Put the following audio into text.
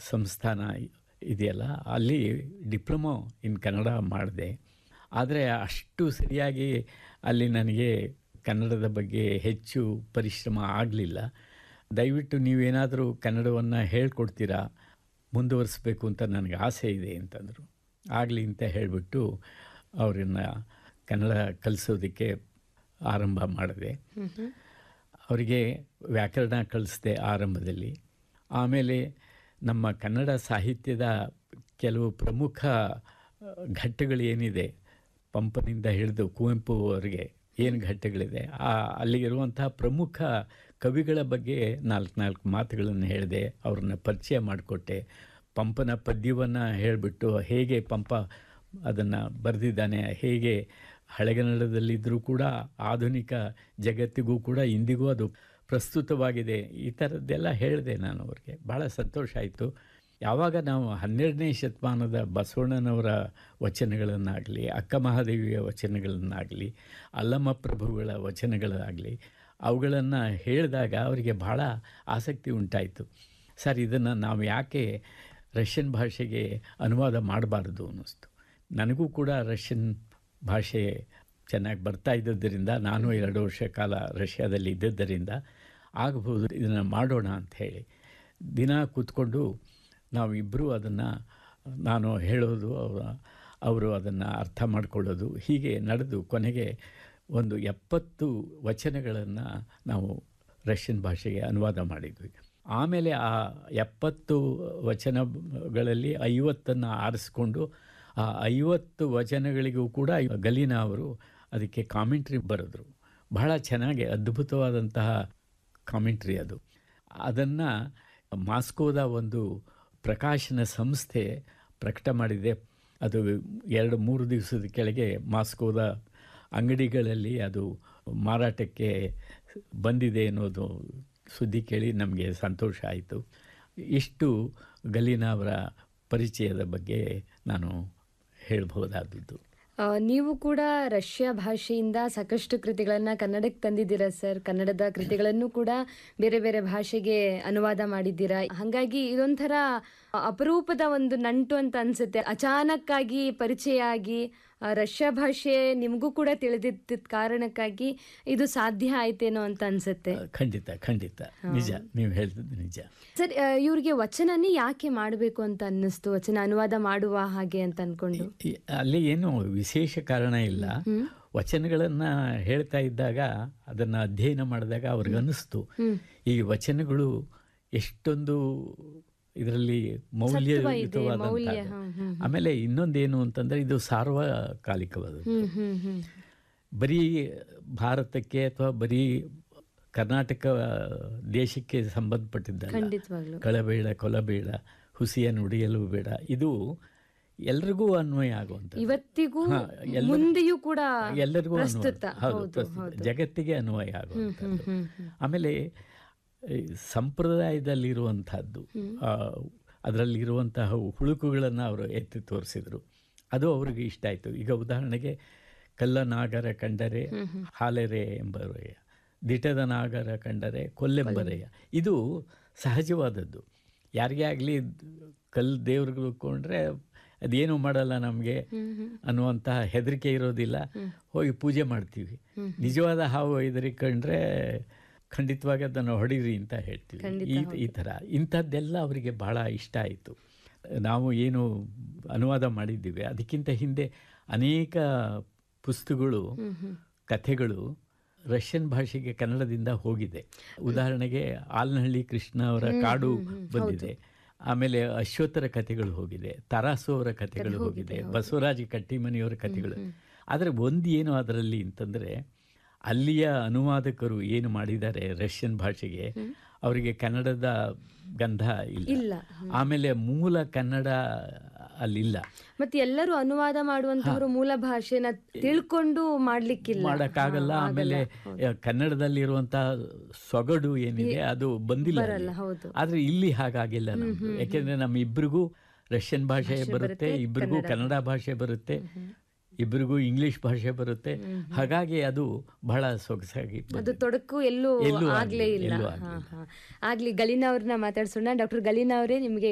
ಸಂಸ್ಥಾನ ಇದೆಯಲ್ಲ ಅಲ್ಲಿ ಡಿಪ್ಲೊಮೊ ಇನ್ ಕನ್ನಡ ಮಾಡಿದೆ ಆದರೆ ಅಷ್ಟು ಸರಿಯಾಗಿ ಅಲ್ಲಿ ನನಗೆ ಕನ್ನಡದ ಬಗ್ಗೆ ಹೆಚ್ಚು ಪರಿಶ್ರಮ ಆಗಲಿಲ್ಲ ದಯವಿಟ್ಟು ನೀವೇನಾದರೂ ಕನ್ನಡವನ್ನು ಹೇಳ್ಕೊಡ್ತೀರಾ ಮುಂದುವರಿಸ್ಬೇಕು ಅಂತ ನನಗೆ ಆಸೆ ಇದೆ ಅಂತಂದರು ಆಗಲಿ ಅಂತ ಹೇಳಿಬಿಟ್ಟು ಅವರನ್ನು ಕನ್ನಡ ಕಲಿಸೋದಕ್ಕೆ ಆರಂಭ ಮಾಡಿದೆ ಅವರಿಗೆ ವ್ಯಾಕರಣ ಕಲಿಸಿದೆ ಆರಂಭದಲ್ಲಿ ಆಮೇಲೆ ನಮ್ಮ ಕನ್ನಡ ಸಾಹಿತ್ಯದ ಕೆಲವು ಪ್ರಮುಖ ಘಟ್ಟಗಳೇನಿದೆ ಪಂಪನಿಂದ ಹಿಡಿದು ಕುವೆಂಪು ಅವರಿಗೆ ಏನು ಘಟ್ಟಗಳಿದೆ ಆ ಅಲ್ಲಿರುವಂತಹ ಪ್ರಮುಖ ಕವಿಗಳ ಬಗ್ಗೆ ನಾಲ್ಕು ನಾಲ್ಕು ಮಾತುಗಳನ್ನು ಹೇಳಿದೆ ಅವ್ರನ್ನ ಪರಿಚಯ ಮಾಡಿಕೊಟ್ಟೆ ಪಂಪನ ಪದ್ಯವನ್ನು ಹೇಳಿಬಿಟ್ಟು ಹೇಗೆ ಪಂಪ ಅದನ್ನು ಬರೆದಿದ್ದಾನೆ ಹೇಗೆ ಹಳೆಗನ್ನಡದಲ್ಲಿದ್ದರೂ ಕೂಡ ಆಧುನಿಕ ಜಗತ್ತಿಗೂ ಕೂಡ ಇಂದಿಗೂ ಅದು ಪ್ರಸ್ತುತವಾಗಿದೆ ಈ ಥರದ್ದೆಲ್ಲ ಹೇಳಿದೆ ನಾನು ಅವ್ರಿಗೆ ಭಾಳ ಸಂತೋಷ ಆಯಿತು ಯಾವಾಗ ನಾವು ಹನ್ನೆರಡನೇ ಶತಮಾನದ ಬಸವಣ್ಣನವರ ವಚನಗಳನ್ನಾಗಲಿ ಅಕ್ಕ ಮಹಾದೇವಿಯ ವಚನಗಳನ್ನಾಗಲಿ ಅಲ್ಲಮ್ಮ ಪ್ರಭುಗಳ ವಚನಗಳಾಗಲಿ ಅವುಗಳನ್ನು ಹೇಳಿದಾಗ ಅವರಿಗೆ ಭಾಳ ಆಸಕ್ತಿ ಉಂಟಾಯಿತು ಸರ್ ಇದನ್ನು ನಾವು ಯಾಕೆ ರಷ್ಯನ್ ಭಾಷೆಗೆ ಅನುವಾದ ಮಾಡಬಾರ್ದು ಅನ್ನಿಸ್ತು ನನಗೂ ಕೂಡ ರಷ್ಯನ್ ಭಾಷೆ ಚೆನ್ನಾಗಿ ಬರ್ತಾ ಇದ್ದದ್ದರಿಂದ ನಾನು ಎರಡು ವರ್ಷ ಕಾಲ ರಷ್ಯಾದಲ್ಲಿ ಇದ್ದದ್ದರಿಂದ ಆಗಬಹುದು ಇದನ್ನು ಮಾಡೋಣ ಅಂತ ಹೇಳಿ ದಿನ ಕೂತ್ಕೊಂಡು ನಾವಿಬ್ಬರೂ ಅದನ್ನು ನಾನು ಹೇಳೋದು ಅವರ ಅವರು ಅದನ್ನು ಅರ್ಥ ಮಾಡಿಕೊಳ್ಳೋದು ಹೀಗೆ ನಡೆದು ಕೊನೆಗೆ ಒಂದು ಎಪ್ಪತ್ತು ವಚನಗಳನ್ನು ನಾವು ರಷ್ಯನ್ ಭಾಷೆಗೆ ಅನುವಾದ ಮಾಡಿದ್ವಿ ಆಮೇಲೆ ಆ ಎಪ್ಪತ್ತು ವಚನಗಳಲ್ಲಿ ಐವತ್ತನ್ನು ಆರಿಸ್ಕೊಂಡು ಆ ಐವತ್ತು ವಚನಗಳಿಗೂ ಕೂಡ ಗಲೀನಾ ಅವರು ಅದಕ್ಕೆ ಕಾಮೆಂಟ್ರಿ ಬರೆದ್ರು ಬಹಳ ಚೆನ್ನಾಗಿ ಅದ್ಭುತವಾದಂತಹ ಕಾಮೆಂಟ್ರಿ ಅದು ಅದನ್ನು ಮಾಸ್ಕೋದ ಒಂದು ಪ್ರಕಾಶನ ಸಂಸ್ಥೆ ಪ್ರಕಟ ಮಾಡಿದೆ ಅದು ಎರಡು ಮೂರು ದಿವಸದ ಕೆಳಗೆ ಮಾಸ್ಕೋದ ಅಂಗಡಿಗಳಲ್ಲಿ ಅದು ಮಾರಾಟಕ್ಕೆ ಬಂದಿದೆ ಅನ್ನೋದು ಸುದ್ದಿ ಕೇಳಿ ನಮಗೆ ಸಂತೋಷ ಆಯಿತು ಇಷ್ಟು ಗಲೀನಾ ಅವರ ಪರಿಚಯದ ಬಗ್ಗೆ ನಾನು ಹೇಳ್ಬೋದಾದದ್ದು ಆ, ನೀವು ಕೂಡ ರಷ್ಯಾ ಭಾಷೆಯಿಂದ ಸಾಕಷ್ಟು ಕೃತಿಗಳನ್ನ ಕನ್ನಡಕ್ಕೆ ತಂದಿದ್ದೀರಾ ಸರ್ ಕನ್ನಡದ ಕೃತಿಗಳನ್ನು ಕೂಡ ಬೇರೆ ಬೇರೆ ಭಾಷೆಗೆ ಅನುವಾದ ಮಾಡಿದ್ದೀರಾ ಹಾಗಾಗಿ ಇದೊಂಥರ ಅಪರೂಪದ ಒಂದು ನಂಟು ಅಂತ ಅನ್ಸುತ್ತೆ ಅಚಾನಕ್ಕಾಗಿ ಪರಿಚಯ ಆಗಿ ಆ, ರಷ್ಯಾ ಭಾಷೆ ನಿಮಗೂ ಕೂಡ ತಿಳಿದಿದ್ದ ಕಾರಣಕ್ಕಾಗಿ ಇದು ಸಾಧ್ಯ ಆಯ್ತೇನೋ ಅಂತ ಅನ್ಸುತ್ತೆ ಖಂಡಿತ ಖಂಡಿತ ನಿಜ ನೀವು ಹೇಳ್ತಿದ್ದು ನಿಜ ಸರ್ ಆ, ಇವ್ರಿಗೆ ವಚನನೇ ಯಾಕೆ ಮಾಡಬೇಕು ಅಂತ ಅನ್ನಿಸ್ತು ವಚನ ಅನುವಾದ ಮಾಡುವ ಹಾಗೆ ಅಂತ ಅನ್ಕೊಂಡು ಈ- ಅಲ್ಲಿ ಏನು ವಿಶೇಷ ಕಾರಣ ಇಲ್ಲ ವಚನಗಳನ್ನು ಹೇಳ್ತಾ ಇದ್ದಾಗ ಅದನ್ನು ಅಧ್ಯಯನ ಮಾಡಿದಾಗ ಅವ್ರಿಗೆ ಅನ್ನಿಸ್ತು ಈ ವಚನಗಳು ಎಷ್ಟೊಂದು ಇದರಲ್ಲಿ ಮೌಲ್ಯಯುತವಾದಂಥ ಆಮೇಲೆ ಇನ್ನೊಂದೇನು ಅಂತಂದರೆ ಇದು ಸಾರ್ವಕಾಲಿಕವಾದದ್ದು ಹ್ಮ್ ಹ್ಮ್ ಹ್ಮ್ ಬರೀ ಭಾರತಕ್ಕೆ ಅಥವಾ ಬರೀ ಕರ್ನಾಟಕ ದೇಶಕ್ಕೆ ಸಂಬಂಧಪಟ್ಟಿದ್ದಲ್ಲ ಖಂಡಿತವಾಗ್ಲು ಕಳಬೇಡ ಕೊಲಬೇಡ ಹುಸಿಯ ನುಡಿಯಲು ಬೇಡ ಇದು ಎಲ್ರಿಗೂ ಅನ್ವಯ ಆಗುವಂಥದ್ದು ಇವತ್ತಿಗೂ ಹಾ, ಎಲ್ಲ- ಮುಂದೆಯೂ ಕೂಡ ಎಲ್ಲರಿಗೂ ಅನ್ವಯ ಪ್ರಸ್ತುತ ಹೌದು ಹೌದು ಪ್ರಸ್ತುತ. ಜಗತ್ತಿಗೆ ಅನ್ವಯ ಆಗುವಂಥದ್ದು ಹ್ಮ್, ಹ್ಮ್. ಆಮೇಲೆ ಈ ಸಂಪ್ರದಾಯದಲ್ಲಿರುವಂಥದ್ದು ಆ, ಅದರಲ್ಲಿರುವಂತಹ ಹುಳುಕುಗಳನ್ನು ಅವರು ಎತ್ತಿ ತೋರಿಸಿದರು ಅದು ಅವ್ರಿಗೆ ಇಷ್ಟ ಆಯಿತು ಈಗ ಉದಾಹರಣೆಗೆ ಕಲ್ಲ ನಾಗರ ಕಂಡರೆ ಹಾಲೆರೆ ಎಂಬರೆಯ ದಿಟದ ನಾಗರ ಕಂಡರೆ ಕೊಲ್ಲೆಂಬರೆಯ ಇದು ಸಹಜವಾದದ್ದು ಯಾರಿಗೇ ಆಗಲಿ ಕಲ್ಲು ದೇವ್ರುಗಳು ಕೊಂಡ್ರೆ ಅದೇನು ಮಾಡಲ್ಲ ನಮಗೆ ಅನ್ನುವಂತಹ ಹೆದರಿಕೆ ಇರೋದಿಲ್ಲ ಹೋಗಿ ಪೂಜೆ ಮಾಡ್ತೀವಿ ನಿಜವಾದ ಹಾವು ಹೆದರಿಕೊಂಡ್ರೆ ಖಂಡಿತವಾಗಿ ಅದನ್ನು ಹೊಡೀರಿ ಅಂತ ಹೇಳ್ತೀವಿ ಈ ಈ ಥರ ಇಂಥದ್ದೆಲ್ಲ ಅವರಿಗೆ ಬಹಳ ಇಷ್ಟ ಆಯಿತು ನಾವು ಏನು ಅನುವಾದ ಮಾಡಿದ್ದೀವಿ ಅದಕ್ಕಿಂತ ಹಿಂದೆ ಅನೇಕ ಪುಸ್ತಕಗಳು ಕಥೆಗಳು ರಷ್ಯನ್ ಭಾಷೆಗೆ ಕನ್ನಡದಿಂದ ಹೋಗಿದೆ ಉದಾಹರಣೆಗೆ ಆಲ್ನಹಳ್ಳಿ ಕೃಷ್ಣ ಅವರ ಕಾಡು ಬಂದಿದೆ ಆಮೇಲೆ ಅಶ್ವತ್ಥರ ಕಥೆಗಳು ಹೋಗಿದೆ ತರಾಸು ಅವರ ಕಥೆಗಳು ಹೋಗಿದೆ ಬಸವರಾಜ ಕಟ್ಟಿಮನಿಯವರ ಕಥೆಗಳು ಆದರೆ ಒಂದು ಏನು ಅದರಲ್ಲಿ ಅಂತಂದರೆ ಅಲ್ಲಿಯ ಅನುವಾದಕರು ಏನು ಮಾಡಿದ್ದಾರೆ ರಷ್ಯನ್ ಭಾಷೆಗೆ ಅವರಿಗೆ ಕನ್ನಡದ ಗಂಧ ಇಲ್ಲ ಇಲ್ಲ ಆಮೇಲೆ ಮೂಲ ಕನ್ನಡ ಅಲ್ಲಿಲ್ಲ ಮತ್ತೆ ಎಲ್ಲರೂ ಅನುವಾದ ಮಾಡುವಂತವರು ಮೂಲ ಭಾಷೆನ ತಿಳ್ಕೊಂಡು ಮಾಡ್ಲಿಕ್ಕಿಲ್ಲ ಮಾಡೋಕ್ಕಾಗಲ್ಲ ಆಮೇಲೆ ಕನ್ನಡದಲ್ಲಿರುವಂತಹ ಸೊಗಡು ಏನಿದೆ ಅದು ಬಂದಿಲ್ಲ ಅಲ್ಲಿ. ಹೌದು ಆದ್ರೆ ಇಲ್ಲಿ ಹಾಗಾಗಿಲ್ಲ ನಮ್ದು ಯಾಕೆಂದ್ರೆ ನಮ್ಮ ಇಬ್ಬರಿಗೂ ರಷ್ಯನ್ ಭಾಷೆ ಬರುತ್ತೆ ಇಬ್ಬರಿಗೂ ಕನ್ನಡ ಭಾಷೆ ಬರುತ್ತೆ ಇಬ್ಬರಿಗೂ ಇಂಗ್ಲಿಷ್ ಭಾಷೆ ಬರುತ್ತೆ ಹಾಗಾಗಿ ಅದು ಬಹಳ ಸೊಗಸಾಗಿ ಅದು ಬಂದಿದೆ. ತೊಡಕು ಎಲ್ಲೂ ಎಲ್ಲೂ ಆಗ್ಲೇ ಆಗ್ಲಿಲ್ಲ, ಇಲ್ಲ ಎಲ್ಲೂ ಹಾ ಆಗ್ಲಿಲ್ಲ. ಹಾ ಆಗ್ಲಿ ಗಲೀನಾ ಅವ್ರನ್ನ ಮಾತಾಡ್ಸೋಣ ಡಾಕ್ಟರ್ ಗಲೀನಾ ಅವರೇ ನಿಮಗೆ